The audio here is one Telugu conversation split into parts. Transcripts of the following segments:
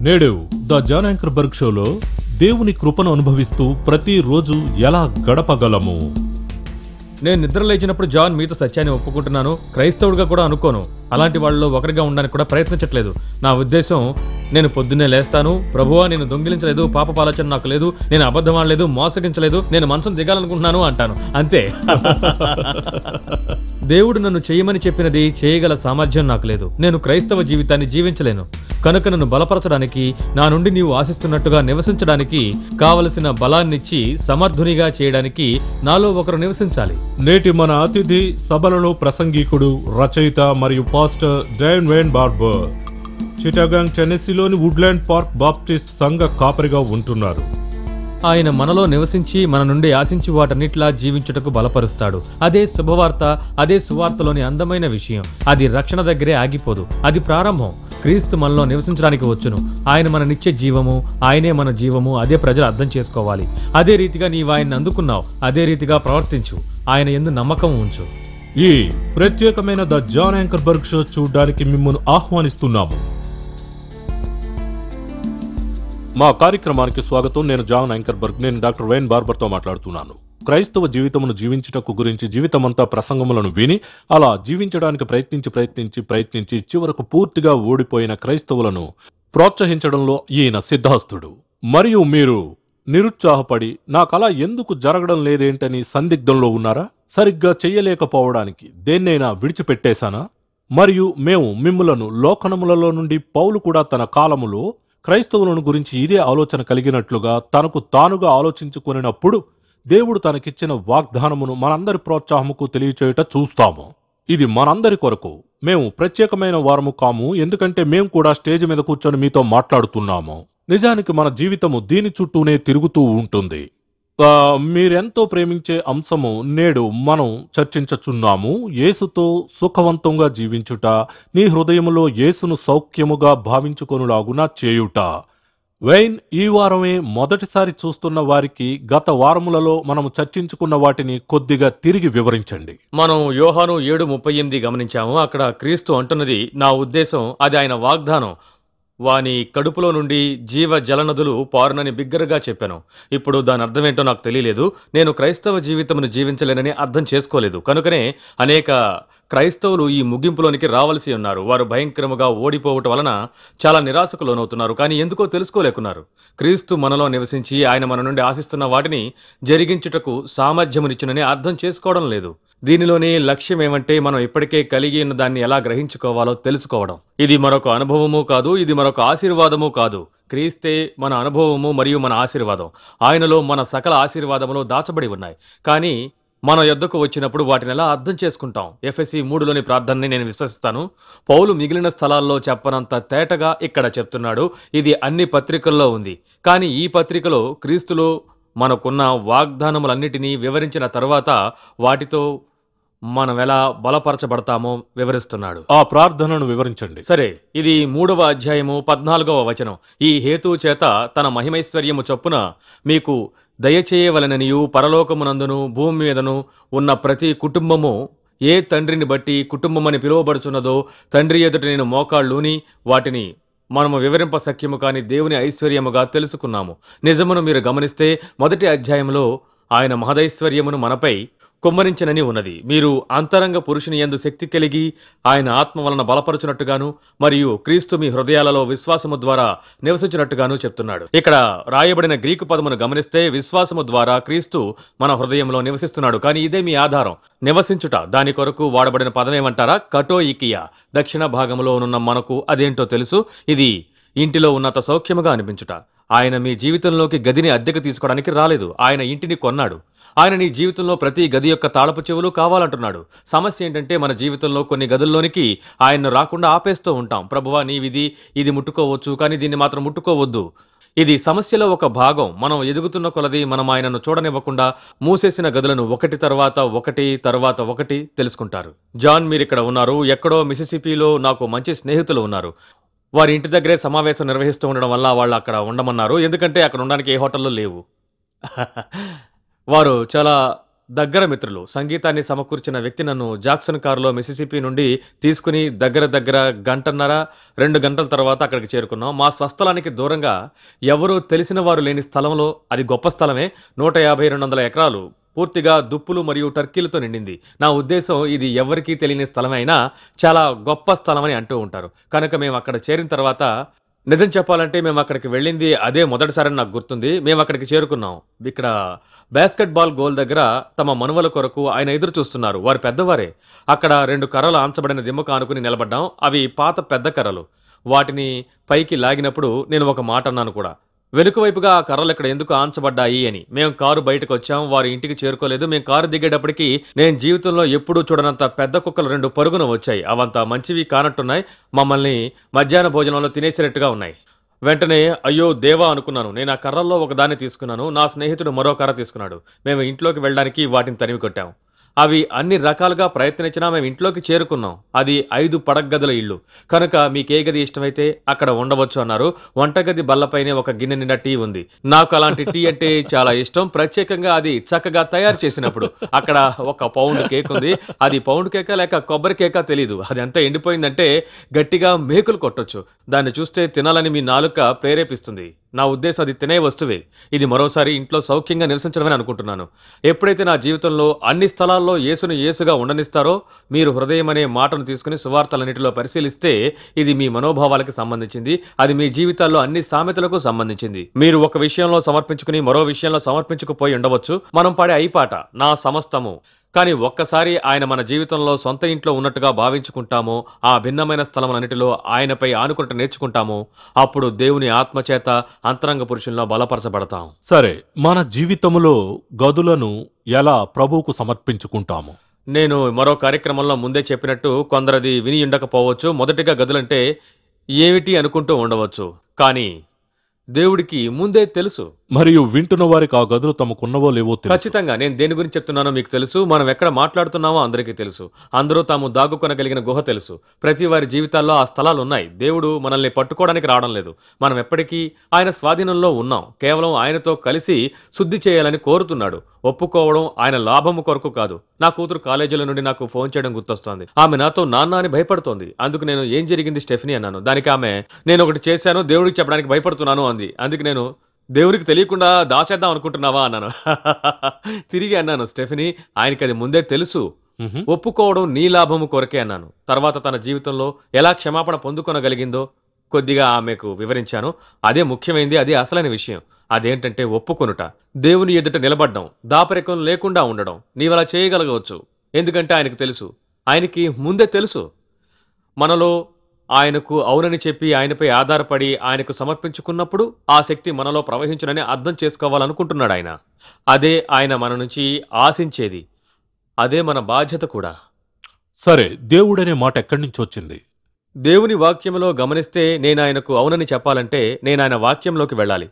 నేడు ద జాన్ యాంకర్ బర్గ్ షోలో దేవుని కృపను అనుభవిస్తూ ప్రతిరోజు ఎలా గడపగలము నేను నిద్ర లేచినప్పుడు జాన్ మీతో సత్యాన్ని ఒప్పుకుంటున్నాను క్రైస్తవుడిగా కూడా అనుకోను అలాంటి వాళ్ళలో ఒకరిగా ఉండడానికి కూడా ప్రయత్నించట్లేదు నా ఉద్దేశం నేను పొద్దున్నే లేస్తాను ప్రభువా నేను దొంగిలించలేదు పాప ఆలోచన నాకు లేదు నేను అబద్ధం ఆడలేదు మోసగించలేదు నేను మనసును దిగాలనుకుంటున్నాను అంటాను అంతే దేవుడు నన్ను చేయమని చెప్పినది చేయగల సామర్థ్యం నాకు లేదు నేను క్రైస్తవ జీవితాన్ని జీవించలేను కనుక నన్ను బలపరచడానికి నా నుండి నీవు ఆశిస్తున్నట్టుగా నివసించడానికి కావలసిన బలాన్నిచ్చి సమర్థునిగా చేయడానికి నాలో ఒకరు నివసించాలి నేటి మన అతిథి సభలలో ప్రసంగికుడు రచయిత మరియు పాస్టర్ డైన్ వేన్ బార్బర్ చిటాగాంగ్ టెన్నెసీలోని వుడ్లాండ్ పార్క్ బాప్టిస్ట్ సంఘ కాపరిగా ఉంటున్నారు ఆయన మనలో నివసించి మన నుండి ఆశించి వాటన్నిట్లా జీవించుటకు బలపరుస్తాడు అదే శుభవార్త అదే సువార్తలోని అందమైన విషయం అది రక్షణ దగ్గరే ఆగిపోదు అది ప్రారంభం క్రీస్తు మనలో నివసించడానికి వచ్చును ఆయన మన నిత్య జీవము ఆయనే మన జీవము అదే ప్రజలు అర్థం చేసుకోవాలి అదే రీతిగా నీవు ఆయన్ని అందుకున్నావు అదే రీతిగా ప్రవర్తించు ఆయన ఎందు నమ్మకం ఉంచు ఈ ప్రత్యేకమైన the John Ankerberg show చూడడానికి మిమ్మల్ని ఆహ్వానిస్తున్నాము మా కార్యక్రమానికి స్వాగతం నేను జాన్ యాంకర్బర్గ్ నేను డాక్టర్ వైన్ బార్బర్తో మాట్లాడుతున్నాను క్రైస్తవ జీవితమును జీవించుటకు గురించి జీవితమంతా ప్రసంగములను విని అలా జీవించడానికి ప్రయత్నించి ప్రయత్నించి ప్రయత్నించి చివరకు పూర్తిగా ఓడిపోయిన క్రైస్తవులను ప్రోత్సహించడంలో ఈయన సిద్ధాస్తుడు మరియు మీరు నిరుత్సాహపడి నాకలా ఎందుకు జరగడం లేదేంటని సందిగ్ధంలో ఉన్నారా సరిగ్గా చెయ్యలేకపోవడానికి దేన్నైనా విడిచిపెట్టేశానా మరియు మేము మిమ్ములను లోకనములలో నుండి పౌలు కూడా తన కాలములో క్రైస్తవులను గురించి ఇదే ఆలోచన కలిగినట్లుగా తనకు తానుగా ఆలోచించుకునేటప్పుడు దేవుడు తనకిచ్చిన వాగ్దానమును మనందరి ప్రోత్సాహముకు తెలియచేయుట చూస్తాము ఇది మనందరి కొరకు మేము ప్రత్యేకమైన వారము కాము ఎందుకంటే మేము కూడా స్టేజ్ మీద కూర్చొని మీతో మాట్లాడుతున్నాము నిజానికి మన జీవితము దీని చుట్టూనే తిరుగుతూ ఉంటుంది ఆ, మీరెంతో ప్రేమించే అంశము నేడు మనం చర్చించచున్నాము యేసుతో సుఖవంతంగా జీవించుట నీ హృదయములో యేసును సౌఖ్యముగా భావించుకొనులాగున చేయుట వైన్ ఈ వారమే మొదటిసారి చూస్తున్న వారికి గత వారములలో మనము చర్చించుకున్న వాటిని కొద్దిగా తిరిగి వివరించండి మనం యోహాను ఏడు ముప్పై ఎనిమిది గమనించాము అక్కడ క్రీస్తు అంటున్నది నా ఉద్దేశం అది ఆయన వాగ్దానం వాని కడుపులో నుండి జీవ జలనదులు పారునని బిగ్గరగా చెప్పాను ఇప్పుడు దాని అర్థం ఏంటో నాకు తెలియలేదు నేను క్రైస్తవ జీవితమును జీవించలేనని అర్థం చేసుకోలేదు కనుకనే అనేక క్రైస్తవులు ఈ ముగింపులోనికి రావలసి ఉన్నారు వారు భయంకరముగా ఓడిపోవటం వలన చాలా నిరాశకు లోనవుతున్నారు కానీ ఎందుకో తెలుసుకోలేకున్నారు క్రీస్తు మనలో నివసించి ఆయన మన నుండి ఆశిస్తున్న వాటిని జరిగించుటకు సామర్థ్యమునిచ్చునని అర్థం చేసుకోవడం లేదు దీనిలోని లక్ష్యం ఏమంటే మనం ఇప్పటికే కలిగి ఉన్న దాన్ని ఎలా గ్రహించుకోవాలో తెలుసుకోవడం ఇది మరొక అనుభవము కాదు ఇది మరొక ఆశీర్వాదము కాదు క్రీస్తే మన అనుభవము మరియు మన ఆశీర్వాదం ఆయనలో మన సకల ఆశీర్వాదములు దాచబడి ఉన్నాయి కానీ మన యొద్దకు వచ్చినప్పుడు వాటిని ఎలా అర్థం చేసుకుంటాం ఎఫ్ఎస్సి మూడులోని ప్రార్థనని నేను విశ్వసిస్తాను పౌలు మిగిలిన స్థలాల్లో చెప్పనంత తేటగా ఇక్కడ చెప్తున్నాడు ఇది అన్ని పత్రికల్లో ఉంది కానీ ఈ పత్రికలో క్రీస్తులో మనకున్న వాగ్దానములన్నిటినీ వివరించిన తర్వాత వాటితో మనం ఎలా బలపరచబడతామో వివరిస్తున్నాడు ఆ ప్రార్థనను వివరించండి సరే ఇది మూడవ అధ్యాయము పద్నాలుగవ వచనం ఈ హేతువు చేత తన మహిమైశ్వర్యము చొప్పున మీకు దయచేయవలననియు పరలోకమునందును భూమి మీదను ఉన్న ప్రతి కుటుంబము ఏ తండ్రిని బట్టి కుటుంబమని పిలువబడుచున్నదో తండ్రి ఎదుట నేను మోకాళ్ళూని వాటిని మనము వివరింప సఖ్యము కాని దేవుని ఐశ్వర్యముగా తెలుసుకున్నాము నిజమును మీరు గమనిస్తే మొదటి అధ్యాయంలో ఆయన మహదైశ్వర్యమును మనపై కుమ్మరించనని ఉన్నది మీరు అంతరంగ పురుషుని యందు శక్తి కలిగి ఆయన ఆత్మ వలన బలపరుచున్నట్టుగాను మరియు క్రీస్తు మీ హృదయాలలో విశ్వాసము ద్వారా నివసించినట్టుగాను చెప్తున్నాడు ఇక్కడ రాయబడిన గ్రీకు పదమును గమనిస్తే విశ్వాసము ద్వారా క్రీస్తు మన హృదయంలో నివసిస్తున్నాడు కానీ ఇదే మీ ఆధారం నివసించుట దాని కొరకు వాడబడిన పదం ఏమంటారా కటోయికియా దక్షిణ భాగంలో ఉన్న మనకు అదేంటో తెలుసు ఇది ఇంటిలో ఉన్నత సౌఖ్యముగా అనిపించుట ఆయన మీ జీవితంలోకి గదిని అద్దెకు తీసుకోవడానికి రాలేదు ఆయన ఇంటిని కొన్నాడు ఆయన నీ జీవితంలో ప్రతి గది యొక్క తాళపు చెవులు కావాలంటున్నాడు సమస్య ఏంటంటే మన జీవితంలో కొన్ని గదుల్లోనికి ఆయన్ను రాకుండా ఆపేస్తూ ఉంటాం ప్రభువా నీవిది ఇది ముట్టుకోవచ్చు కానీ దీన్ని మాత్రం ముట్టుకోవద్దు ఇది సమస్యలో ఒక భాగం మనం ఎదుగుతున్న కొలది మనం ఆయనను చూడనివ్వకుండా మూసేసిన గదులను ఒకటి తర్వాత ఒకటి తర్వాత ఒకటి తెలుసుకుంటారు జాన్ మీరు ఇక్కడ ఉన్నారు ఎక్కడో మిసిసిపిలో నాకు మంచి స్నేహితులు ఉన్నారు వారి ఇంటి దగ్గరే సమావేశం నిర్వహిస్తూ ఉండడం వల్ల వాళ్ళు అక్కడ ఉండమన్నారు ఎందుకంటే అక్కడ ఉండడానికి ఏ హోటల్లో లేవు వారు చాలా దగ్గర మిత్రులు సంగీతాన్ని సమకూర్చిన వ్యక్తి నన్ను జాక్సన్ కారులో మిసిసిపి నుండి తీసుకుని దగ్గర దగ్గర గంటన్నర రెండు గంటల తర్వాత అక్కడికి చేరుకున్నాం మా స్వస్థలానికి దూరంగా ఎవరూ తెలిసిన వారు లేని స్థలంలో అది గొప్ప స్థలమే నూట యాభై రెండు వందల ఎకరాలు పూర్తిగా దుప్పులు మరియు టర్కీలతో నిండింది నా ఉద్దేశం ఇది ఎవరికీ తెలియని స్థలమే అయినా చాలా గొప్ప స్థలమని అంటూ ఉంటారు కనుక మేము అక్కడ చేరిన తర్వాత నిజం చెప్పాలంటే మేము అక్కడికి వెళ్ళింది అదే మొదటిసారి నాకు గుర్తుంది మేము అక్కడికి చేరుకున్నాం ఇక్కడ బాస్కెట్బాల్ గోల్ దగ్గర తమ మనువల కొరకు ఆయన ఎదురు చూస్తున్నారు వారు పెద్దవారే అక్కడ రెండు కర్రలు ఆంచబడిన దిమ్మకు ఆనుకుని నిలబడ్డాం అవి పాత పెద్ద కర్రలు వాటిని పైకి లాగినప్పుడు నేను ఒక మాట అన్నాను కూడా వెనుక వైపుగా ఆ కర్రలు ఇక్కడ ఎందుకు ఆంచబడ్డాయి అని మేము కారు బయటకు వచ్చాం వారి ఇంటికి చేరుకోలేదు మేము కారు దిగేటప్పటికి నేను జీవితంలో ఎప్పుడూ చూడనంత పెద్ద కుక్కలు రెండు పరుగున వచ్చాయి అవంత మంచివి కానట్టున్నాయి మమ్మల్ని మధ్యాహ్న భోజనంలో తినేసినట్టుగా ఉన్నాయి వెంటనే అయ్యో దేవా అనుకున్నాను నేను ఆ కర్రల్లో ఒకదాన్ని తీసుకున్నాను నా స్నేహితుడు మరో కర్ర తీసుకున్నాడు మేము ఇంట్లోకి వెళ్ళడానికి వాటిని తరిమి కొట్టాం అవి అన్ని రకాలుగా ప్రయత్నించినా మేము ఇంట్లోకి చేరుకున్నాం అది ఐదు పడగ్గదుల ఇల్లు కనుక మీకే గది ఇష్టమైతే అక్కడ ఉండవచ్చు అన్నారు వంటగది బల్లపైనే ఒక గిన్నె నిండా టీ ఉంది నాకు అలాంటి టీ అంటే చాలా ఇష్టం ప్రత్యేకంగా అది చక్కగా తయారు చేసినప్పుడు అక్కడ ఒక పౌండ్ కేక్ ఉంది అది పౌండ్ కేకా లేక కొబ్బరి కేకా తెలీదు అది ఎంత ఎండిపోయిందంటే గట్టిగా మేకులు కొట్టొచ్చు దాన్ని చూస్తే తినాలని మీ నాలుక ప్రేరేపిస్తుంది నా ఉద్దేశం అది తినే వస్తువే ఇది మరోసారి ఇంట్లో సౌఖ్యంగా నివసించడమని అనుకుంటున్నాను ఎప్పుడైతే నా జీవితంలో అన్ని స్థలాల్లో యేసును యేసుగా ఉండనిస్తారో మీరు హృదయం అనే మాటను తీసుకుని సువార్తలన్నిటిలో పరిశీలిస్తే ఇది మీ మనోభావాలకు సంబంధించింది అది మీ జీవితాల్లో అన్ని సామెతలకు సంబంధించింది మీరు ఒక విషయంలో సమర్పించుకుని మరో విషయంలో సమర్పించుకుపోయి ఉండవచ్చు మనం పాడే ఐపాట నా సమస్తము కానీ ఒక్కసారి ఆయన మన జీవితంలో సొంత ఇంట్లో ఉన్నట్టుగా భావించుకుంటామో ఆ భిన్నమైన స్థలములన్నిటిలో ఆయనపై ఆనుకుంట నేర్చుకుంటామో అప్పుడు దేవుని ఆత్మచేత అంతరంగ పురుషుల్లో బలపరచబడతాం సరే మన జీవితములో గదులను ఎలా ప్రభువుకు సమర్పించుకుంటాము నేను మరో కార్యక్రమంలో ముందే చెప్పినట్టు కొందరది విని ఉండకపోవచ్చు మొదటిగా గదులంటే ఏమిటి అనుకుంటూ ఉండవచ్చు కానీ దేవుడికి ముందే తెలుసు మరియు వింటున్న వారికి ఆ గదులు తమకున్నవో లేవో తెలుసు ఖచ్చితంగా నేను దేని గురించి చెప్తున్నానో మీకు తెలుసు మనం ఎక్కడ మాట్లాడుతున్నామో అందరికీ తెలుసు అందరూ తాము దాగుకొనగలిగిన గుహ తెలుసు ప్రతి వారి జీవితాల్లో ఆ స్థలాలు ఉన్నాయి దేవుడు మనల్ని పట్టుకోవడానికి రావడం లేదు మనం ఎప్పటికీ ఆయన స్వాధీనంలో ఉన్నాం కేవలం ఆయనతో కలిసి శుద్ధి చేయాలని కోరుతున్నాడు ఒప్పుకోవడం ఆయన లాభము కొరకు కాదు నా కూతురు కాలేజీలో నుండి నాకు ఫోన్ చేయడం గుర్తొస్తోంది ఆమె నాతో నాన్న అని భయపడుతోంది అందుకు నేను ఏం జరిగింది స్టెఫనీ అన్నాను దానికి ఆమె నేను ఒకటి చేశాను దేవుడికి చెప్పడానికి భయపడుతున్నాను అంది అందుకు నేను దేవుడికి తెలియకుండా దాచేద్దాం అనుకుంటున్నావా అన్నాను తిరిగి అన్నాను స్టెఫనీ ఆయనకి అది ముందే తెలుసు మ్హూ. ఒప్పుకోవడం నీ లాభము కొరకే అన్నాను తర్వాత తన జీవితంలో ఎలా క్షమాపణ పొందుకొనగలిగిందో కొద్దిగా ఆమెకు వివరించాను అదే ముఖ్యమైనది అదే అసలైన విషయం అదేంటంటే ఒప్పుకొనుట దేవుని ఎదుట నిలబడ్డం దాపరికం లేకుండా ఉండడం నీవలా చేయగలగవచ్చు ఎందుకంటే ఆయనకు తెలుసు ఆయనకి ముందే తెలుసు మనలో ఆయనకు అవునని చెప్పి ఆయనపై ఆధారపడి ఆయనకు సమర్పించుకున్నప్పుడు ఆ శక్తి మనలో ప్రవహించునని అర్థం చేసుకోవాలనుకుంటున్నాడు ఆయన అదే ఆయన మన నుంచి ఆశించేది అదే మన బాధ్యత కూడా సరే దేవుడనే మాట ఎక్కడి నుంచి వచ్చింది దేవుని వాక్యంలో గమనిస్తే నేను ఆయనకు అవునని చెప్పాలంటే నేను ఆయన వాక్యంలోకి వెళ్ళాలి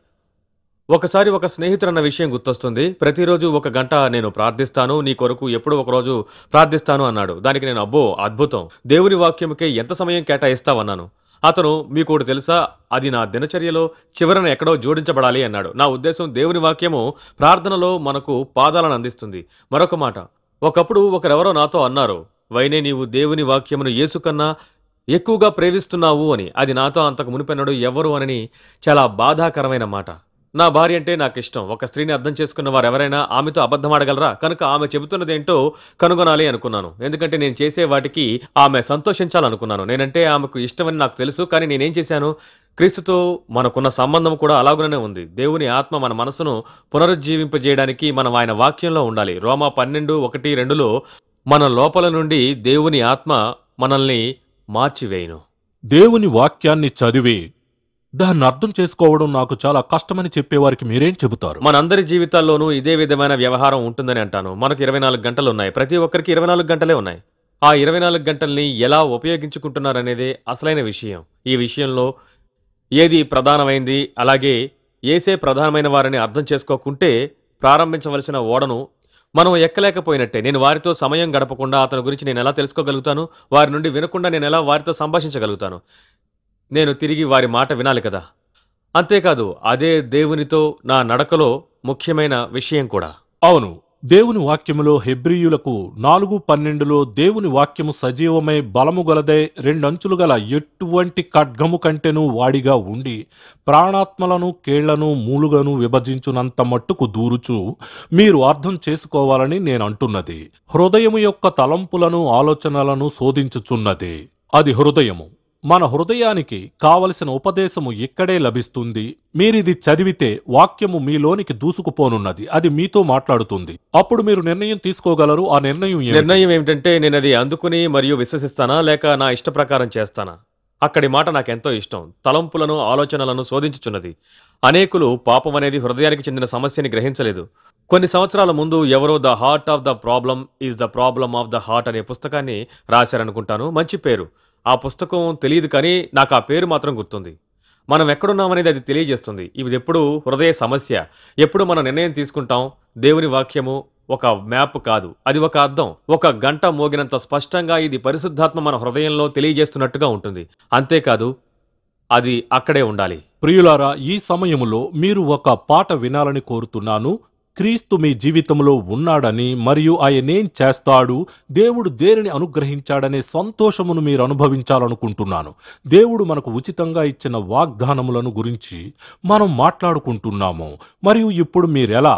ఒకసారి ఒక స్నేహితుడన్న విషయం గుర్తొస్తుంది ప్రతిరోజు ఒక గంట నేను ప్రార్థిస్తాను నీ కొరకు ఎప్పుడో ఒక రోజు ప్రార్థిస్తాను అన్నాడు దానికి నేను అబ్బో అద్భుతం దేవుని వాక్యముకే ఎంత సమయం కేటాయిస్తావన్నాను అతను మీకు ఒకటి తెలుసా అది నా దినచర్యలో చివరన ఎక్కడో జోడించబడాలి అన్నాడు నా ఉద్దేశం దేవుని వాక్యము ప్రార్థనలో మనకు పాదాలను అందిస్తుంది మరొక మాట ఒకప్పుడు ఒకరెవరో నాతో అన్నారు వైనే నీవు దేవుని వాక్యమును యేసుకన్నా ఎక్కువగా ప్రేమిస్తున్నావు అని అది నాతో అంతకు మునిపెన్నడు ఎవరు అని చాలా బాధాకరమైన మాట నా భార్య అంటే నాకు ఇష్టం ఒక స్త్రీని అర్థం చేసుకున్న వారు ఎవరైనా ఆమెతో అబద్ధం ఆడగలరా కనుక ఆమె చెబుతున్నదేంటో కనుగొనాలి అనుకున్నాను ఎందుకంటే నేను చేసే వాటికి ఆమె సంతోషించాలనుకున్నాను నేనంటే ఆమెకు ఇష్టమని నాకు తెలుసు కానీ నేనేం చేశాను క్రీస్తుతో మనకున్న సంబంధం కూడా అలాగునే ఉంది దేవుని ఆత్మ మన మనసును పునరుజ్జీవింపజేయడానికి మనం ఆయన వాక్యంలో ఉండాలి రోమా పన్నెండు ఒకటి రెండులో మన లోపల నుండి దేవుని ఆత్మ మనల్ని మార్చివేయును దేవుని వాక్యాన్ని చదివి దాన్ని అర్థం చేసుకోవడం నాకు చాలా కష్టమని చెప్పేవారికి మీరేం చెబుతారు మనందరి జీవితాల్లోనూ ఇదే విధమైన వ్యవహారం ఉంటుందని అంటాను మనకు ఇరవై నాలుగు గంటలు ఉన్నాయి ప్రతి ఒక్కరికి ఇరవై నాలుగు గంటలే ఉన్నాయి ఆ ఇరవై నాలుగు గంటల్ని ఎలా ఉపయోగించుకుంటున్నారనేదే అసలైన విషయం ఈ విషయంలో ఏది ప్రధానమైంది అలాగే ఏసే ప్రధానమైన వారని అర్థం చేసుకోకుంటే ప్రారంభించవలసిన ఓడను మనం ఎక్కలేకపోయినట్టే నేను వారితో సమయం గడపకుండా అతని గురించి నేను ఎలా తెలుసుకోగలుగుతాను వారి నుండి వినకుండా నేను ఎలా వారితో సంభాషించగలుగుతాను నేను తిరిగి వారి మాట వినాలి కదా అంతేకాదు అదే దేవునితో నా నడకలో ముఖ్యమైన విషయం కూడా అవును దేవుని వాక్యములో హెబ్రియులకు నాలుగు పన్నెండులో దేవుని వాక్యము సజీవమై బలము గలదై రెండంచులు గల ఎటువంటి ఖడ్గము కంటెను వాడిగా ఉండి ప్రాణాత్మలను కేళ్లను మూలుగను విభజించునంత మట్టుకు దూరుచు మీరు అర్థం చేసుకోవాలని నేను అంటున్నది హృదయము యొక్క తలంపులను ఆలోచనలను శోధించుచున్నది అది హృదయము మన హృదయానికి కావలసిన ఉపదేశము ఇక్కడే లభిస్తుంది మీరిది చదివితే వాక్యము మీలోనికి దూసుకుపోనున్నది అది మీతో మాట్లాడుతుంది అప్పుడు మీరు నిర్ణయం తీసుకోగలరు ఆ నిర్ణయం ఏమిటి? నిర్ణయం ఏమిటంటే నేను అది అందుకుని మరియు విశ్వసిస్తానా లేక నా ఇష్ట ప్రకారం చేస్తానా అక్కడి మాట నాకెంతో ఇష్టం తలంపులను ఆలోచనలను శోధించుచున్నది అనేకులు పాపం అనేది హృదయానికి చెందిన సమస్యని గ్రహించలేదు కొన్ని సంవత్సరాల ముందు ఎవరో the heart of the problem is the problem of the heart అనే పుస్తకాన్ని రాశారనుకుంటాను మంచి పేరు ఆ పుస్తకం తెలియదు కానీ నాకు ఆ పేరు మాత్రం గుర్తుంది మనం ఎక్కడున్నామనేది అది తెలియజేస్తుంది ఇది ఎప్పుడు హృదయ సమస్య ఎప్పుడు మనం నిర్ణయం తీసుకుంటాం దేవుని వాక్యము ఒక మ్యాప్ కాదు అది ఒక అర్థం ఒక గంట మోగినంత స్పష్టంగా ఇది పరిశుద్ధాత్మ మన హృదయంలో తెలియజేస్తున్నట్టుగా ఉంటుంది అంతేకాదు అది అక్కడే ఉండాలి ప్రియులారా ఈ సమయములో మీరు ఒక పాట వినాలని కోరుతున్నాను క్రీస్తు మీ జీవితంలో ఉన్నాడని మరియు ఆయనేం చేస్తాడు దేవుడు దేనిని అనుగ్రహించాడనే సంతోషమును మీరు అనుభవించాలనుకుంటున్నాను దేవుడు మనకు ఉచితంగా ఇచ్చిన వాగ్దానములను గురించి మనం మాట్లాడుకుంటున్నాము మరియు ఇప్పుడు మీరెలా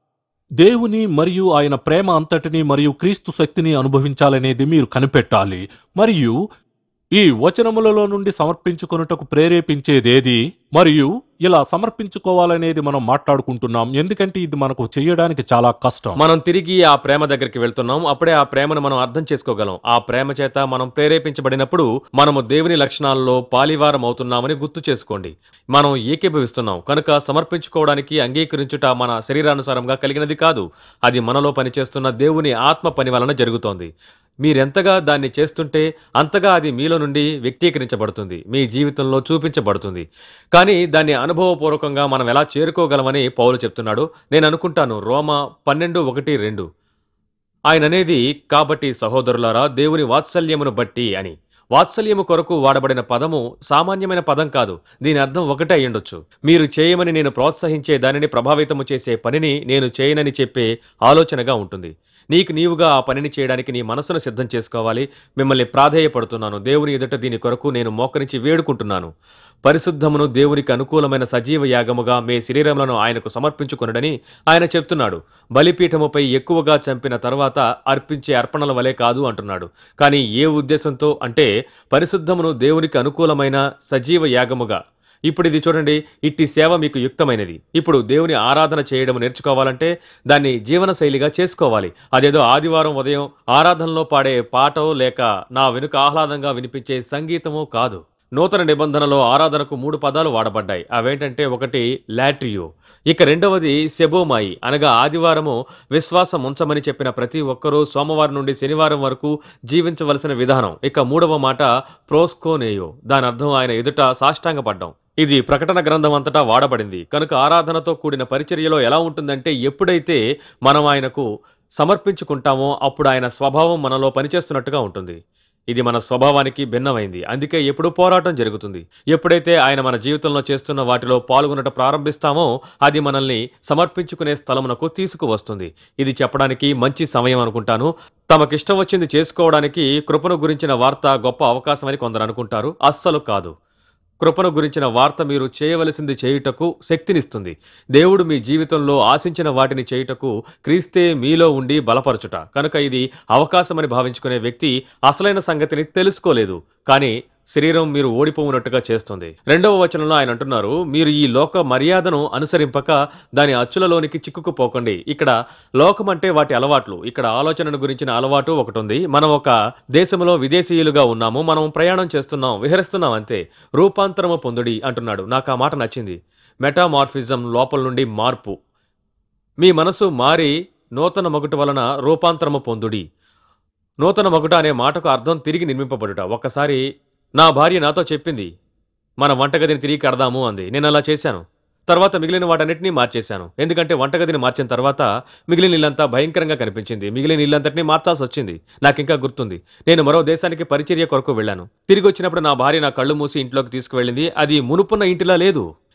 దేవుని మరియు ఆయన ప్రేమ అంతటిని మరియు క్రీస్తు శక్తిని అనుభవించాలనేది మీరు కనిపెట్టాలి మరియు ఈ వచనములలో నుండి సమర్పించుకొనుటకు ప్రేరేపించేదేది మరియు ఇలా సమర్పించుకోవాలనేది మనం మాట్లాడుకుంటున్నాం ఎందుకంటే ఇది మనకు చేయడానికి చాలా కష్టం మనం తిరిగి ఆ ప్రేమ దగ్గరికి వెళ్తున్నాం అప్పుడే ఆ ప్రేమను మనం అర్థం చేసుకోగలం ఆ ప్రేమ చేత మనం ప్రేరేపించబడినప్పుడు మనము దేవుని లక్షణాల్లో పాలివారం అవుతున్నామని గుర్తు చేసుకోండి మనం ఏకీభవిస్తున్నాం కనుక సమర్పించుకోవడానికి అంగీకరించుట మన శరీరానుసారంగా కలిగినది కాదు అది మనలో పనిచేస్తున్న దేవుని ఆత్మ పని వలన జరుగుతోంది మీరెంతగా దాన్ని చేస్తుంటే అంతగా అది మీలో నుండి వ్యక్తీకరించబడుతుంది మీ జీవితంలో చూపించబడుతుంది కానీ దాన్ని అనుభవపూర్వకంగా మనం ఎలా చేరుకోగలమని పౌలు చెప్తున్నాడు నేను అనుకుంటాను రోమ పన్నెండు ఒకటి రెండు ఆయన అనేది కాబట్టి సహోదరులారా దేవుని వాత్సల్యమును బట్టి అని వాత్సల్యము కొరకు వాడబడిన పదము సామాన్యమైన పదం కాదు దీని అర్థం ఒకటే అయ్యుండొచ్చు మీరు చేయమని నేను ప్రోత్సహించే దానిని ప్రభావితము చేసే పనిని నేను చేయనని చెప్పే ఆలోచనగా ఉంటుంది నీకు నీవుగా ఆ పనిని చేయడానికి నీ మనసును సిద్ధం చేసుకోవాలి మిమ్మల్ని ప్రాధేయపడుతున్నాను దేవుని ఎదుట దీని కొరకు నేను మోకరించి వేడుకుంటున్నాను పరిశుద్ధమును దేవునికి అనుకూలమైన సజీవ యాగముగా మీ శరీరములను ఆయనకు సమర్పించుకొనడని ఆయన చెప్తున్నాడు బలిపీఠముపై ఎక్కువగా చంపిన తర్వాత అర్పించే అర్పణల వలె కాదు అంటున్నాడు కానీ ఏ ఉద్దేశంతో అంటే పరిశుద్ధమును దేవునికి అనుకూలమైన సజీవ యాగముగా ఇప్పుడు ఇది చూడండి ఇట్టి సేవ మీకు యుక్తమైనది ఇప్పుడు దేవుని ఆరాధన చేయడం నేర్చుకోవాలంటే దాన్ని జీవన శైలిగా చేసుకోవాలి అదేదో ఆదివారం ఉదయం ఆరాధనలో పాడే పాటో లేక నా వెనుక ఆహ్లాదంగా వినిపించే సంగీతమో కాదు నూతన నిబంధనలో ఆరాధనకు మూడు పదాలు వాడబడ్డాయి అవేంటంటే ఒకటి లాట్రియో ఇక రెండవది సెబోమాయి అనగా ఆదివారము విశ్వాసం ఉంచమని చెప్పిన ప్రతి ఒక్కరూ సోమవారం నుండి శనివారం వరకు జీవించవలసిన విధానం ఇక మూడవ మాట ప్రోస్కోనేయో దాని అర్థం ఆయన ఎదుట సాష్టాంగపడ్డం ఇది ప్రకటన గ్రంథం అంతటా వాడబడింది కనుక ఆరాధనతో కూడిన పరిచర్యలో ఎలా ఉంటుందంటే ఎప్పుడైతే మనం ఆయనకు సమర్పించుకుంటామో అప్పుడు ఆయన స్వభావం మనలో పనిచేస్తున్నట్టుగా ఉంటుంది ఇది మన స్వభావానికి భిన్నమైంది అందుకే ఎప్పుడు పోరాటం జరుగుతుంది ఎప్పుడైతే ఆయన మన జీవితంలో చేస్తున్న వాటిలో పాల్గొనట ప్రారంభిస్తామో అది మనల్ని సమర్పించుకునే స్థలమునకు తీసుకువస్తుంది ఇది చెప్పడానికి మంచి సమయం అనుకుంటాను తమకిష్టం వచ్చింది చేసుకోవడానికి కృపను గురించిన వార్త గొప్ప అవకాశమని కొందరు అనుకుంటారు అస్సలు కాదు కృపను గురించిన వార్త మీరు చేయవలసింది చేయుటకు శక్తినిస్తుంది దేవుడు మీ జీవితంలో ఆశించిన వాటిని చేయుటకు క్రీస్తే మీలో ఉండి బలపరచుట కనుక ఇది అవకాశమని భావించుకునే వ్యక్తి అసలైన సంగతిని తెలుసుకోలేదు కానీ శరీరం మీరు ఓడిపోవునట్టుగా చేస్తుంది రెండవ వచనంలో ఆయన అంటున్నారు మీరు ఈ లోక మర్యాదను అనుసరింపక దాని అచ్చులలోనికి చిక్కుకుపోకండి ఇక్కడ లోకం అంటే వాటి అలవాట్లు ఇక్కడ ఆలోచనను గురించిన అలవాటు ఒకటి ఉంది మనం ఒక దేశంలో విదేశీయులుగా ఉన్నాము మనం ప్రయాణం చేస్తున్నాం విహరిస్తున్నాం అంతే రూపాంతరము పొందుడి అంటున్నాడు నాకు ఆ మాట నచ్చింది మెటామార్ఫిజం లోపల నుండి మార్పు మీ మనసు మారి నూతన మొగుట వలన రూపాంతరము పొందుడి నూతన మొగుట అనే మాటకు అర్థం తిరిగి నిర్మింపబడుట ఒక్కసారి నా భార్య నాతో చెప్పింది మన వంటగదిని తిరిగి కడదాము అంది నేను అలా చేశాను తర్వాత మిగిలిన వాటన్నిటిని మార్చేశాను ఎందుకంటే వంటగదిని మార్చిన తర్వాత మిగిలిన ఇల్లంతా భయంకరంగా కనిపించింది మిగిలిన ఇల్లంతటినీ మార్చాల్సి వచ్చింది నాకు ఇంకా గుర్తుంది నేను మరో దేశానికి పరిచర్య కొరకు వెళ్ళాను తిరిగి వచ్చినప్పుడు నా భార్య నా కళ్ళు మూసి ఇంట్లోకి తీసుకువెళ్ళింది అది మునుపున్న ఇంటిలా లేదు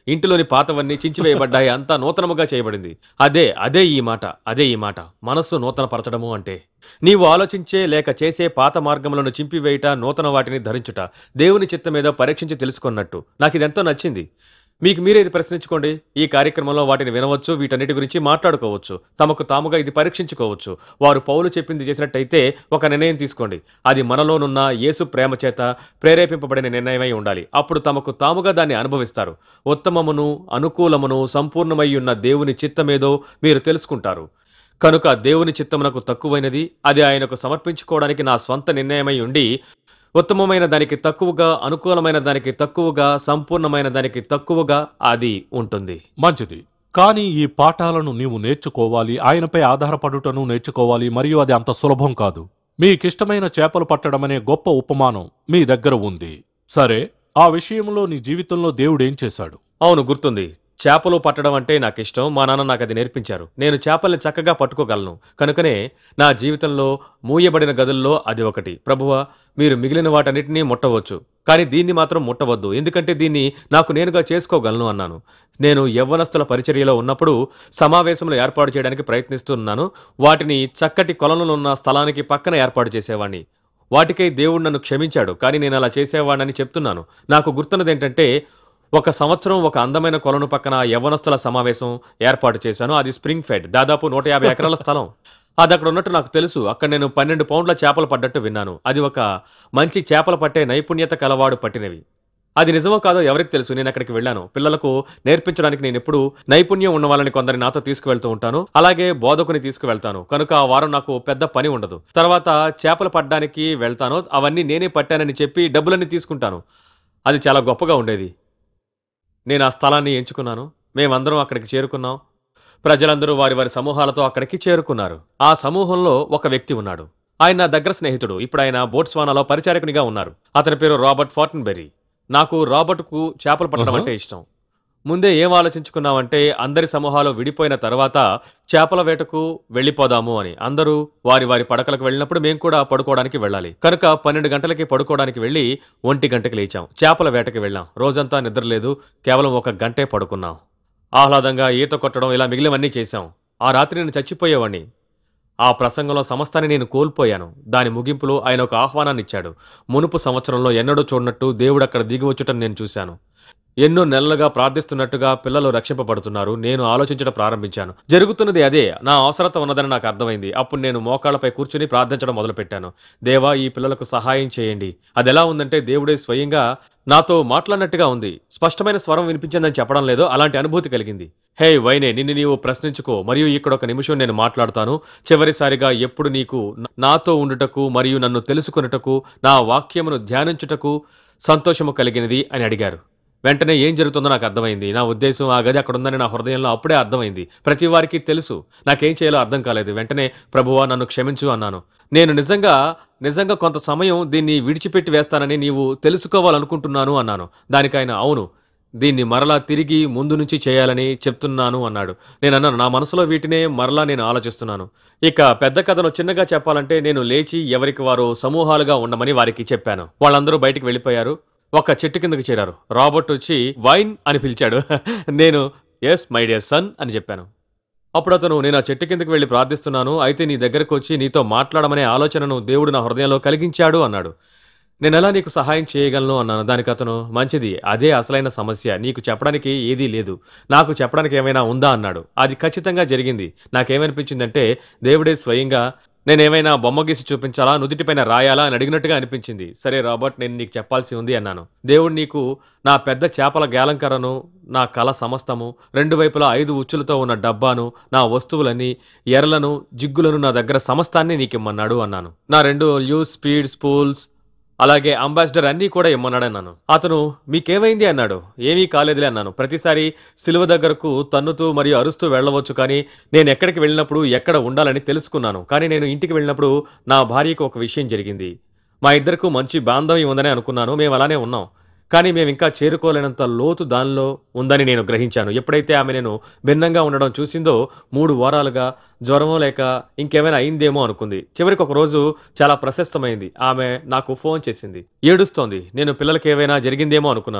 ఇంటిలోని పాతవన్నీ చించివేయబడ్డాయి అంతా నూతనముగా చేయబడింది అదే అదే ఈ మాట అదే ఈ మాట మనస్సు నూతన పరచడము అంటే నీవు ఆలోచించే లేక చేసే పాత మార్గములను చింపివేయుట నూతన వాటిని ధరించుట దేవుని చిత్తమేదో పరీక్షించి తెలుసుకున్నట్టు నాకు ఇదెంతో నచ్చింది మీకు మీరే ఇది ప్రశ్నించుకోండి ఈ కార్యక్రమంలో వాటిని వినవచ్చు వీటన్నిటి గురించి మాట్లాడుకోవచ్చు తమకు తాముగా ఇది పరీక్షించుకోవచ్చు వారు పౌలు చెప్పింది చేసినట్టయితే ఒక నిర్ణయం తీసుకోండి అది మనలోనున్న యేసు ప్రేమ చేత ప్రేరేపింపబడిన నిర్ణయమై ఉండాలి అప్పుడు తమకు తాముగా దాన్ని అనుభవిస్తారు ఉత్తమమును అనుకూలమును సంపూర్ణమై ఉన్న దేవుని చిత్తమేదో మీరు తెలుసుకుంటారు కనుక దేవుని చిత్తమునకు తక్కువైనది అది ఆయనకు సమర్పించుకోవడానికి నా స్వంత నిర్ణయమై ఉండి ఉత్తమమైన దానికి తక్కువగా అనుకూలమైన దానికి తక్కువగా సంపూర్ణమైన దానికి తక్కువగా అది ఉంటుంది మంచిది కానీ ఈ పాఠాలను నీవు నేర్చుకోవాలి ఆయనపై ఆధారపడుటను నేర్చుకోవాలి మరియు అది అంత సులభం కాదు మీకిష్టమైన చేపలు పట్టడం అనే గొప్ప ఉపమానం మీ దగ్గర ఉంది సరే ఆ విషయంలో నీ జీవితంలో దేవుడు ఏం చేశాడు అవును గుర్తుంది చేపలు పట్టడం అంటే నాకు ఇష్టం మా నాన్న నాకు అది నేర్పించారు నేను చేపల్ని చక్కగా పట్టుకోగలను కనుకనే నా జీవితంలో మూయబడిన గదుల్లో అది ఒకటి ప్రభువ మీరు మిగిలిన వాటన్నిటినీ ముట్టవచ్చు కానీ దీన్ని మాత్రం ముట్టవద్దు ఎందుకంటే దీన్ని నాకు నేనుగా చేసుకోగలను అన్నాను నేను యవ్వనస్తుల పరిచర్యలో ఉన్నప్పుడు సమావేశంలో ఏర్పాటు చేయడానికి ప్రయత్నిస్తున్నాను వాటిని చక్కటి కొలనులో ఉన్న స్థలానికి పక్కన ఏర్పాటు చేసేవాడిని వాటికై దేవుడు నన్ను క్షమించాడు కానీ నేను అలా చేసేవాడినని చెప్తున్నాను నాకు గుర్తున్నది ఏంటంటే ఒక సంవత్సరం ఒక అందమైన కొలను పక్కన యవ్వనస్తుల సమావేశం ఏర్పాటు చేశాను అది స్ప్రింగ్ ఫెడ్ దాదాపు నూట యాభై ఎకరాల స్థలం అది అక్కడ ఉన్నట్టు నాకు తెలుసు అక్కడ నేను పన్నెండు పౌండ్ల చేపలు పడ్డట్టు విన్నాను అది ఒక మంచి చేపలు పట్టే నైపుణ్యత కలవాడు పట్టినవి అది నిజమో కాదో ఎవరికి తెలుసు నేను అక్కడికి వెళ్ళాను పిల్లలకు నేర్పించడానికి నేను ఎప్పుడు నైపుణ్యం ఉన్న వాళ్ళని కొందరి నాతో తీసుకువెళ్తూ ఉంటాను అలాగే బోధకుని తీసుకువెళ్తాను కనుక ఆ వారం నాకు పెద్ద పని ఉండదు తర్వాత చేపలు పడ్డానికి వెళ్తాను అవన్నీ నేనే పట్టానని చెప్పి డబ్బులన్నీ తీసుకుంటాను అది చాలా గొప్పగా ఉండేది నేను ఆ స్థలాన్ని ఎంచుకున్నాను మేమందరం అక్కడికి చేరుకున్నాం ప్రజలందరూ వారి వారి సమూహాలతో అక్కడికి చేరుకున్నారు ఆ సమూహంలో ఒక వ్యక్తి ఉన్నాడు ఆయన నా దగ్గర స్నేహితుడు ఇప్పుడు ఆయన బోట్స్వానాలో పరిచారకునిగా ఉన్నారు అతని పేరు రాబర్ట్ ఫార్టన్బెర్రీ నాకు రాబర్ట్కు చేపలు పట్టడం ఆహా. అంటే ఇష్టం ముందే ఏం ఆలోచించుకున్నామంటే అందరి సమూహాలు విడిపోయిన తర్వాత చేపల వేటకు వెళ్ళిపోదాము అని అందరూ వారి వారి పడకలకు వెళ్ళినప్పుడు మేము కూడా పడుకోవడానికి వెళ్ళాలి కనుక పన్నెండు గంటలకి పడుకోవడానికి వెళ్ళి ఒంటి గంటకి లేచాం చేపల వేటకి వెళ్ళాం రోజంతా నిద్రలేదు కేవలం ఒక గంటే పడుకున్నాం ఆహ్లాదంగా ఈత కొట్టడం ఇలా మిగిలినవన్నీ చేశాం ఆ రాత్రి నేను చచ్చిపోయేవాణ్ణి ఆ ప్రసంగంలో సమస్తాన్ని నేను కోల్పోయాను దాని ముగింపులో ఆయన ఒక ఆహ్వానాన్ని ఇచ్చాడు మునుపు సంవత్సరంలో ఎన్నడూ చూడనట్టు దేవుడు అక్కడ దిగి వచ్చుటను నేను చూశాను ఎన్నో నెలలుగా ప్రార్థిస్తున్నట్టుగా పిల్లలు రక్షింపబడుతున్నారు నేను ఆలోచించడం ప్రారంభించాను జరుగుతున్నది అదే నా అవసరత ఉన్నదని నాకు అర్థమైంది అప్పుడు నేను మోకాళ్ళపై కూర్చుని ప్రార్థించడం మొదలుపెట్టాను దేవా ఈ పిల్లలకు సహాయం చేయండి అది ఎలా ఉందంటే దేవుడే స్వయంగా నాతో మాట్లాడినట్టుగా ఉంది స్పష్టమైన స్వరం వినిపించిందని చెప్పడం లేదో అలాంటి అనుభూతి కలిగింది హే వైనే నిన్ను నీవు ప్రశ్నించుకో మరియు ఇక్కడ ఒక నిమిషం నేను మాట్లాడతాను చివరిసారిగా ఎప్పుడు నీకు న- నాతో ఉండుటకు మరియు నన్ను తెలుసుకొనుటకు నా వాక్యమును ధ్యానించుటకు సంతోషము కలిగినది అని అడిగారు వెంటనే ఏం జరుగుతుందో నాకు అర్థమైంది నా ఉద్దేశం ఆ గది అక్కడ ఉందని నా హృదయంలో అప్పుడే అర్థమైంది ప్రతి వారికి తెలుసు నాకేం చేయాలో అర్థం కాలేదు వెంటనే ప్రభువా నన్ను క్షమించు అన్నాను నేను నిజంగా నిజంగా కొంత సమయం దీన్ని విడిచిపెట్టి వేస్తానని నీవు తెలుసుకోవాలనుకుంటున్నాను అన్నాను దానికైనా అవును దీన్ని మరలా తిరిగి ముందు నుంచి చేయాలని చెప్తున్నాను అన్నాడు నేను అన్నాను నా మనసులో వీటినే మరలా నేను ఆలోచిస్తున్నాను ఇక పెద్ద కథను చిన్నగా చెప్పాలంటే నేను లేచి ఎవరికి వారు సమూహాలుగా ఉండమని వారికి చెప్పాను వాళ్ళందరూ బయటికి వెళ్ళిపోయారు ఒక చెట్టు కిందకి చేరారు రాబర్ట్ వచ్చి వైన్ అని పిలిచాడు నేను ఎస్ మై డియర్ సన్ అని చెప్పాను అప్పుడు అతను నేను ఆ చెట్టు కిందకి వెళ్ళి ప్రార్థిస్తున్నాను అయితే నీ దగ్గరకు వచ్చి నీతో మాట్లాడమనే ఆలోచనను దేవుడు నా హృదయంలో కలిగించాడు అన్నాడు నేను ఎలా నీకు సహాయం చేయగలను అన్నాను దానికి అతను మంచిది అదే అసలైన సమస్య నీకు చెప్పడానికి ఏదీ లేదు నాకు చెప్పడానికి ఏమైనా ఉందా అన్నాడు అది ఖచ్చితంగా జరిగింది నాకేమనిపించిందంటే దేవుడే స్వయంగా నేనేమైనా బొమ్మ గీసి చూపించాలా నుదుటిపైన రాయాలా అని అడిగినట్టుగా అనిపించింది సరే రాబర్ట్ నేను నీకు చెప్పాల్సి ఉంది అన్నాను దేవుడు నీకు నా పెద్ద చేపల గ్యాలంకరను నా కళ సమస్తము రెండు వైపులా ఐదు ఉచ్చులతో ఉన్న డబ్బాను నా వస్తువులన్నీ ఎర్రలను జిగ్గులను నా దగ్గర సమస్తాన్ని నీకిమ్మన్నాడు అన్నాను నా రెండు ల్యూస్ స్పీడ్ స్పూల్స్ అలాగే అంబాసిడర్ అన్నీ కూడా ఇమ్మన్నాడు అన్నాను అతను మీకేమైంది అన్నాడు ఏమీ కాలేదులే అన్నాను ప్రతిసారి సిలువ దగ్గరకు తన్నుతూ మరియు అరుస్తూ వెళ్ళవచ్చు కానీ నేను ఎక్కడికి వెళ్ళినప్పుడు ఎక్కడ ఉండాలని తెలుసుకున్నాను కానీ నేను ఇంటికి వెళ్ళినప్పుడు నా భార్యకు ఒక విషయం జరిగింది మా ఇద్దరకు మంచి బాంధవ్యం ఉందని అనుకున్నాను మేము అలానే ఉన్నాం కానీ మేము ఇంకా చేరుకోలేనంత లోతు దానిలో ఉందని నేను గ్రహించాను ఎప్పుడైతే ఆమె నేను భిన్నంగా ఉండడం చూసిందో మూడు వారాలుగా జ్వరమో లేక ఇంకేమైనా అయిందేమో అనుకుంది చివరికి ఒక రోజు చాలా ప్రశస్తమైంది ఆమె నాకు ఫోన్ చేసింది ఏడుస్తోంది నేను పిల్లలకి ఏవైనా జరిగిందేమో అనుకున్నాను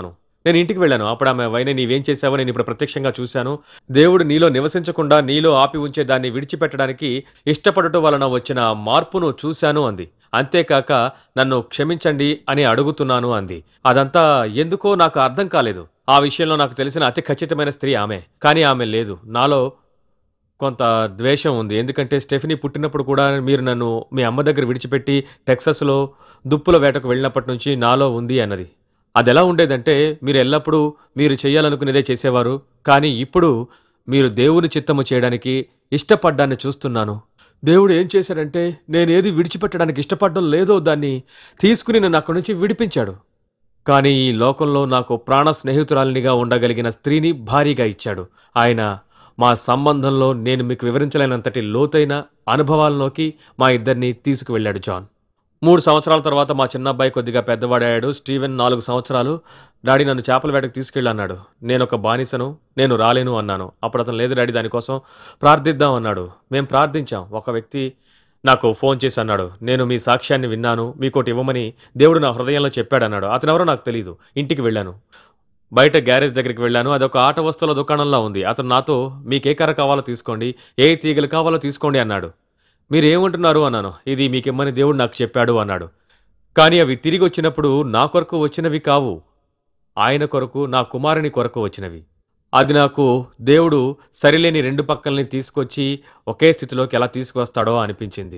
నేను ఇంటికి వెళ్ళాను అప్పుడు ఆమె వైన నీవేం చేశావో నేను ఇప్పుడు ప్రత్యక్షంగా చూశాను దేవుడు నీలో నివసించకుండా నీలో ఆపి ఉంచే దాన్ని విడిచిపెట్టడానికి ఇష్టపడటం వలన వచ్చిన మార్పును చూశాను అంది అంతేకాక నన్ను క్షమించండి అని అడుగుతున్నాను అంది అదంతా ఎందుకో నాకు అర్థం కాలేదు ఆ విషయంలో నాకు తెలిసిన అతి ఖచ్చితమైన స్త్రీ ఆమె కానీ ఆమె లేదు నాలో కొంత ద్వేషం ఉంది ఎందుకంటే స్టెఫినీ పుట్టినప్పుడు కూడా మీరు నన్ను మీ అమ్మ దగ్గర విడిచిపెట్టి టెక్సస్లో దుప్పుల వేటకు వెళ్ళినప్పటి నుంచి నాలో ఉంది అన్నది అది ఎలా ఉండేదంటే మీరు ఎల్లప్పుడూ మీరు చేయాలనుకునేదే చేసేవారు కానీ ఇప్పుడు మీరు దేవుని చిత్తము చేయడానికి ఇష్టపడ్డాన్ని చూస్తున్నాను దేవుడు ఏం చేశాడంటే నేనేది విడిచిపెట్టడానికి ఇష్టపడడం లేదో దాన్ని తీసుకుని నన్ను అక్కడి నుంచి విడిపించాడు కానీ ఈ లోకంలో నాకు ప్రాణ స్నేహితురాలినిగా ఉండగలిగిన స్త్రీని భారీగా ఇచ్చాడు ఆయన మా సంబంధంలో నేను మీకు వివరించలేనంతటి లోతైన అనుభవాల్లోకి మా ఇద్దరిని తీసుకువెళ్ళాడు జాన్ మూడు సంవత్సరాల తర్వాత మా చిన్న అబ్బాయి కొద్దిగా పెద్దవాడాడు స్టీవెన్ నాలుగు సంవత్సరాలు డాడీ నన్ను చేపల వేటకు తీసుకెళ్ళన్నాడు నేను ఒక బానిసను నేను రాలేను అన్నాను అప్పుడు అతను లేదు డాడీ దానికోసం ప్రార్థిద్దాం అన్నాడు మేము ప్రార్థించాం ఒక వ్యక్తి నాకు ఫోన్ చేసి అన్నాడు నేను మీ సాక్ష్యాన్ని విన్నాను మీకోటి ఇవ్వమని దేవుడు నా హృదయంలో చెప్పాడన్నాడు అతనెవరో నాకు తెలియదు ఇంటికి వెళ్ళాను బయట గ్యారేజ్ దగ్గరికి వెళ్ళాను అదొక ఆట వస్తువుల దుకాణంలో ఉంది అతను నాతో మీకు ఏ కర్ర కావాలో తీసుకోండి ఏ తీగలు కావాలో తీసుకోండి అన్నాడు మీరు ఏమంటున్నారు అన్నాను ఇది మీకిమ్మని దేవుడు నాకు చెప్పాడు అన్నాడు కానీ అవి తిరిగి వచ్చినప్పుడు నా కొరకు వచ్చినవి కావు ఆయన కొరకు నా కుమారుని కొరకు వచ్చినవి అది నాకు దేవుడు సరిలేని రెండు పక్కల్ని తీసుకొచ్చి ఒకే స్థితిలోకి ఎలా తీసుకొస్తాడో అనిపించింది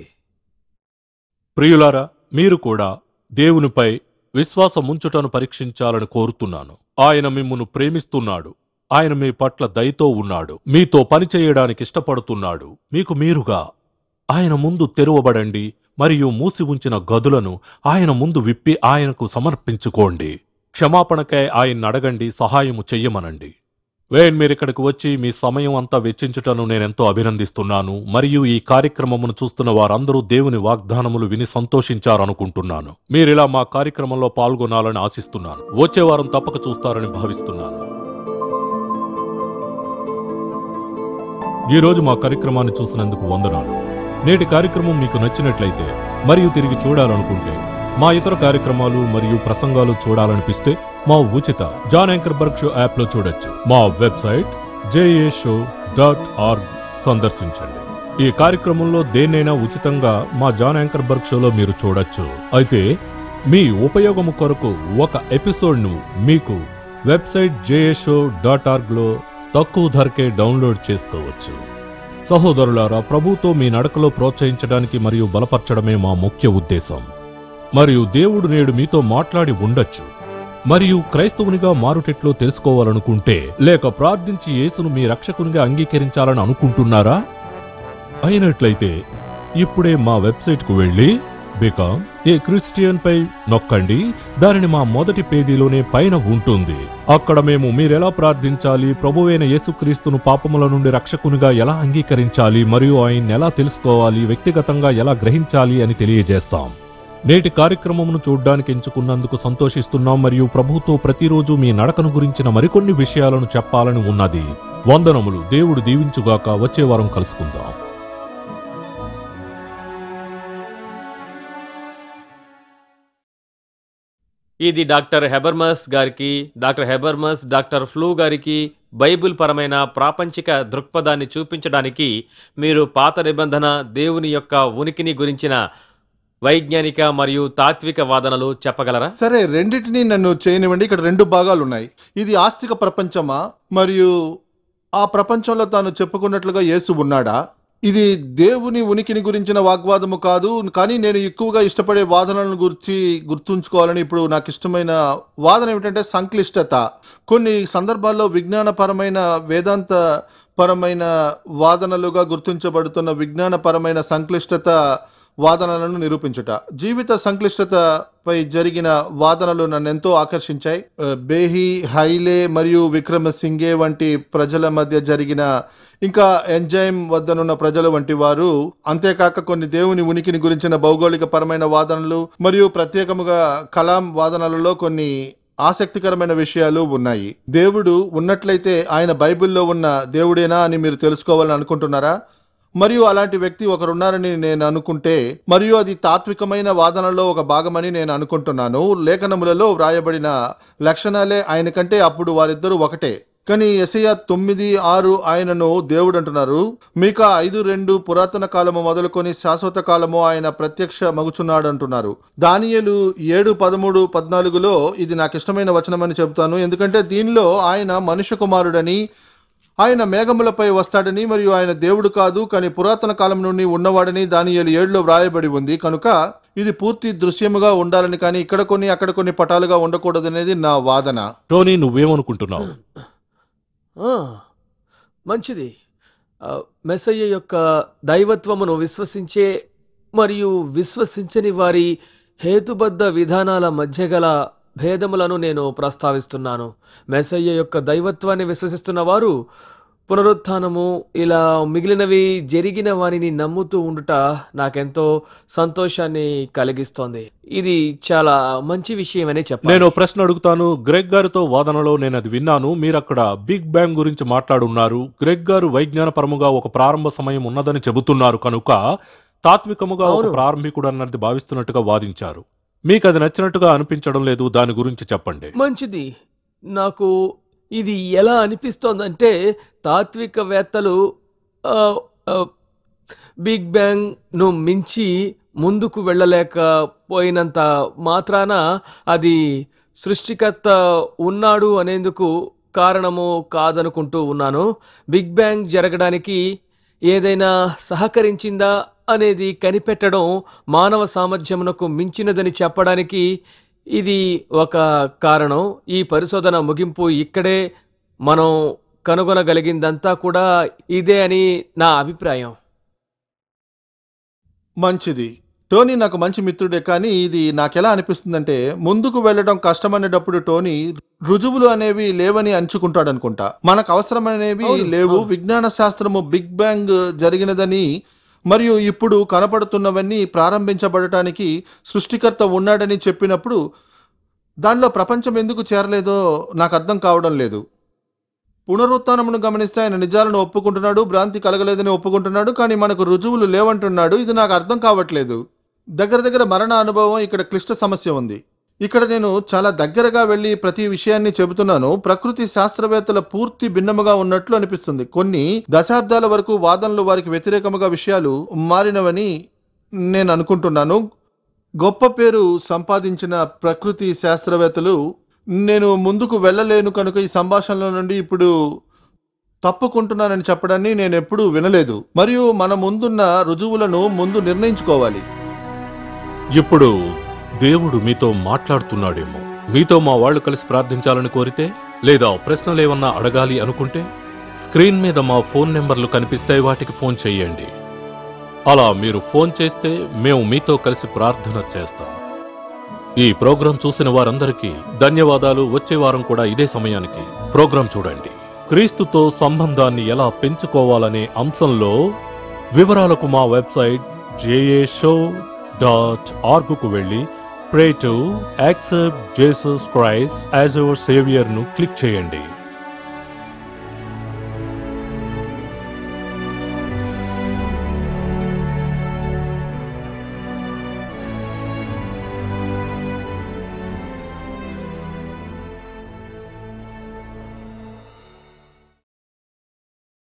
ప్రియులారా మీరు కూడా దేవునిపై విశ్వాసముంచుటను పరీక్షించాలని కోరుతున్నాను ఆయన మిమ్మును ప్రేమిస్తున్నాడు ఆయన మీ పట్ల దయతో ఉన్నాడు మీతో పనిచేయడానికి ఇష్టపడుతున్నాడు మీకు మీరుగా ఆయన ముందు తెరువబడండి మరియు మూసి ఉంచిన గదులను ఆయన ముందు విప్పి ఆయనకు సమర్పించుకోండి క్షమాపణకై ఆయన్ని అడగండి సహాయము చెయ్యమనండి వేన్ మీరిక్కడికి వచ్చి మీ సమయం అంతా వెచ్చించుటను నేనెంతో అభినందిస్తున్నాను మరియు ఈ కార్యక్రమమును చూస్తున్న వారందరూ దేవుని వాగ్దానములు విని సంతోషించారనుకుంటున్నాను మీరిలా మా కార్యక్రమంలో పాల్గొనాలని ఆశిస్తున్నాను వచ్చే వారం తప్పక చూస్తారని భావిస్తున్నాను ఈ రోజు మా కార్యక్రమాన్ని చూసినందుకు వందనాలు నేటి కార్యక్రమం మీకు నచ్చినట్లయితే మరియు తిరిగి చూడాలనుకుంటే మా ఇతర కార్యక్రమాలు మరియు ప్రసంగాలు చూడాలనిపిస్తే మా ఉచిత జాన్ యాంకర్బర్గ్ షో యాప్లో చూడొచ్చు మా website JA show dot org సందర్శించండి ఈ కార్యక్రమంలో దేన్నైనా ఉచితంగా మా జాన్ యాంకర్బర్గ్ షోలో మీరు చూడొచ్చు అయితే మీ ఉపయోగము కొరకు ఒక ఎపిసోడ్ను మీకు వెబ్సైట్ జేఏ షో డాట్ ఆర్గ్లో తక్కువ ధరకే డౌన్లోడ్ చేసుకోవచ్చు సహోదరులారా ప్రభుతో మీ నడకలో ప్రోత్సహించడానికి మరియు బలపరచడమే మా ముఖ్య ఉద్దేశం మరియు దేవుడు నేడు మీతో మాట్లాడి ఉండొచ్చు మరియు క్రైస్తవునిగా మారుటెట్లో తెలుసుకోవాలనుకుంటే లేక ప్రార్థించి యేసును మీ రక్షకునిగా అంగీకరించాలని అనుకుంటున్నారా అయినట్లయితే ఇప్పుడే మా వెబ్సైట్కు వెళ్ళి బికామ్ ఏ క్రిస్టియన్ పై నొక్కండి దానిని మా మొదటి పేజీలోనే పైన ఉంటుంది అక్కడ మేము మీరెలా ప్రార్థించాలి ప్రభువైన యేసుక్రీస్తును పాపముల నుండి రక్షకునిగా ఎలా అంగీకరించాలి మరియు ఆయన్ని ఎలా తెలుసుకోవాలి వ్యక్తిగతంగా ఎలా గ్రహించాలి అని తెలియజేస్తాం నేటి కార్యక్రమమును చూడ్డానికి ఎంచుకున్నందుకు సంతోషిస్తున్నాం మరియు ప్రభుతో ప్రతిరోజు మీ నడకను గురించిన మరికొన్ని విషయాలను చెప్పాలని ఉన్నది వందనములు దేవుడు దీవించుగాక వచ్చే వారం కలుసుకుందాం ఇది డాక్టర్ హెబర్మస్ గారికి డాక్టర్ హెబర్మస్ డాక్టర్ ఫ్లూ గారికి బైబిల్ పరమైన ప్రాపంచిక దృక్పథాన్ని చూపించడానికి మీరు పాత నిబంధన దేవుని యొక్క ఉనికిని గురించిన వైజ్ఞానిక మరియు తాత్విక వాదనలు చెప్పగలరా సరే రెండింటినీ నన్ను చేయనివ్వండి ఇక్కడ రెండు భాగాలు ఉన్నాయి ఇది ఆస్తిక ప్రపంచమా మరియు ఆ ప్రపంచంలో తాను చెప్పుకున్నట్లుగా యేసు ఉన్నాడా ఇది దేవుని ఉనికిని గురించిన వాగ్వాదము కాదు కానీ నేను ఎక్కువగా ఇష్టపడే వాదనలను గురించి గుర్తుంచుకోవాలని ఇప్పుడు నాకు ఇష్టమైన వాదన ఏమిటంటే సంక్లిష్టత కొన్ని సందర్భాల్లో విజ్ఞానపరమైన వేదాంత పరమైన వాదనలుగా గుర్తించబడుతున్న విజ్ఞానపరమైన సంక్లిష్టత వాదనలను నిరూపించుట జీవిత సంక్లిష్టతపై జరిగిన వాదనలు నన్ను ఎంతో ఆకర్షించాయి ఆ, బేహి హైలే మరియు విక్రమసింగే వంటి ప్రజల మధ్య జరిగిన ఇంకా ఎంజైమ్ వద్దనున్న ప్రజలు వంటి వారు అంతేకాక కొన్ని దేవుని ఉనికిని గురించిన భౌగోళిక పరమైన వాదనలు మరియు ప్రత్యేకముగా కలాం వాదనలలో కొన్ని ఆసక్తికరమైన విషయాలు ఉన్నాయి దేవుడు ఉన్నట్లయితే ఆయన బైబిల్లో ఉన్న దేవుడేనా అని మీరు తెలుసుకోవాలని అనుకుంటున్నారా మరియు అలాంటి వ్యక్తి ఒకరున్నారని నేను అనుకుంటే మరియు అది తాత్వికమైన వాదనలో ఒక భాగమని నేను అనుకుంటున్నాను లేఖనములలో వ్రాయబడిన లక్షణాలే ఆయన కంటే అప్పుడు వారిద్దరూ ఒకటే కానీ ఎసయ తొమ్మిది ఆరు ఆయనను దేవుడు అంటున్నారు మీక ఐదు రెండు పురాతన కాలము మొదలుకొని శాశ్వత కాలము ఆయన ప్రత్యక్ష మగుచున్నాడు అంటున్నారు దానియేలు ఏడు పదమూడు పద్నాలుగులో ఇది నాకు ఇష్టమైన వచనమని చెబుతాను ఎందుకంటే దీనిలో ఆయన మనుష్య కుమారుడని ఆయన మేఘములపై వస్తాడని మరియు ఆయన దేవుడు కాదు కానీ పురాతన కాలం నుండి ఉన్నవాడని దాని ఏడులో వ్రాయబడి ఉంది కనుక ఇది పూర్తి దృశ్యముగా ఉండాలని కానీ ఇక్కడ కొన్ని అక్కడ కొన్ని పటాలుగా ఉండకూడదనేది నా వాదన టోనీ నువ్వేమనుకుంటున్నావు ఆ, మంచిది ఆ, మెస్సయ్య యొక్క దైవత్వమును విశ్వసించే మరియు విశ్వసించని వారి హేతుబద్ధ విధానాల మధ్య గల భేదములను నేను ప్రస్తావిస్తున్నాను మెస్సయ్య యొక్క దైవత్వాన్ని విశ్వసిస్తున్న వారు పునరుత్థానము ఇలా మిగిలినవి జరిగిన వారిని నమ్ముతూ ఉండుట నాకెంతో సంతోషాన్ని కలిగిస్తోంది ఇది చాలా మంచి విషయమనే చెప్పాలి నేను ఓ ప్రశ్న అడుగుతాను గ్రెగ్ గారితో వాదనలో నేను అది విన్నాను మీరు అక్కడ బిగ్ బ్యాంగ్ గురించి మాట్లాడున్నారు గ్రెగ్ గారు వైజ్ఞానపరముగా ఒక ప్రారంభ సమయం ఉన్నదని చెబుతున్నారు కనుక తాత్వికముగా ఒక అవును. ప్రారంభికుడు అన్నది భావిస్తున్నట్టుగా వాదించారు మీకు అది నచ్చినట్టుగా అనిపించడం లేదు దాని గురించి చెప్పండి మంచిది నాకు ఇది ఎలా అనిపిస్తోందంటే తాత్వికవేత్తలు ఆ, ఆ, బిగ్ బ్యాంగ్ను మించి ముందుకు వెళ్ళలేకపోయినంత మాత్రాన అది సృష్టికర్త ఉన్నాడు అనేందుకు కారణము కాదనుకుంటూ ఉన్నాను బిగ్ బ్యాంగ్ జరగడానికి ఏదైనా సహకరించిందా అనేది కనిపెట్టడం మానవ సామర్థ్యమునకు మించినదని చెప్పడానికి ఇది ఒక కారణం ఈ పరిశోధన ముగింపు ఇక్కడే మనం కనుగొనగలిగిందంతా కూడా ఇదే అని నా అభిప్రాయం మంచిది టోనీ నాకు మంచి మిత్రుడే కానీ ఇది నాకెలా అనిపిస్తుందంటే ముందుకు వెళ్ళడం కష్టమనేటప్పుడు టోనీ రుజువులు అనేవి లేవని అంచుకుంటాడు అనుకుంటా మనకు అవసరమనేవి అవును, లేవు అవును. విజ్ఞాన శాస్త్రము బిగ్ బ్యాంగ్ జరిగినదని మరియు ఇప్పుడు కనపడుతున్నవన్నీ ప్రారంభించబడటానికి సృష్టికర్త ఉన్నాడని చెప్పినప్పుడు దానిలో ప్రపంచం ఎందుకు చేరలేదో నాకు అర్థం కావడం లేదు పునరుత్నమును గమనిస్తే ఆయన నిజాలను ఒప్పుకుంటున్నాడు భ్రాంతి కలగలేదని ఒప్పుకుంటున్నాడు కానీ మనకు రుజువులు లేవంటున్నాడు ఇది నాకు అర్థం కావట్లేదు దగ్గర దగ్గర మరణ అనుభవం ఇక్కడ క్లిష్ట సమస్య ఉంది ఇక్కడ నేను చాలా దగ్గరగా వెళ్ళి ప్రతి విషయాన్ని చెబుతున్నాను ప్రకృతి శాస్త్రవేత్తల పూర్తి భిన్నముగా ఉన్నట్లు అనిపిస్తుంది కొన్ని దశాబ్దాల వరకు వాదనలు వారికి వ్యతిరేకముగా విషయాలు మారినవని నేను అనుకుంటున్నాను గొప్ప పేరు సంపాదించిన ప్రకృతి శాస్త్రవేత్తలు నేను ముందుకు వెళ్ళలేను కనుక ఈ సంభాషణల నుండి ఇప్పుడు తప్పుకుంటున్నానని చెప్పడాన్ని నేను ఎప్పుడూ వినలేదు మరియు మన ముందున్న రుజువులను ముందు నిర్ణయించుకోవాలి ఇప్పుడు దేవుడు మీతో మాట్లాడుతున్నాడేమో మీతో మా వాళ్ళు కలిసి ప్రార్థించాలని కోరితే లేదా ప్రశ్నలేమన్నా అడగాలి అనుకుంటే స్క్రీన్ మీద మా ఫోన్ నెంబర్లు కనిపిస్తాయి వాటికి ఫోన్ చేయండి అలా మీరు ఫోన్ చేస్తే మేము మీతో కలిసి ప్రార్థన చేస్తాం ఈ ప్రోగ్రాం చూసిన వారందరికీ ధన్యవాదాలు వచ్చే వారం కూడా ఇదే సమయానికి ప్రోగ్రాం చూడండి క్రీస్తుతో సంబంధాన్ని ఎలా పెంచుకోవాలనే అంశంలో వివరాలకు మా వెబ్సైట్ జేఏ షో డాట్ ఆర్గ్కు వెళ్ళి pray to accept Jesus Christ as our సేవియర్ను క్లిక్ చేయండి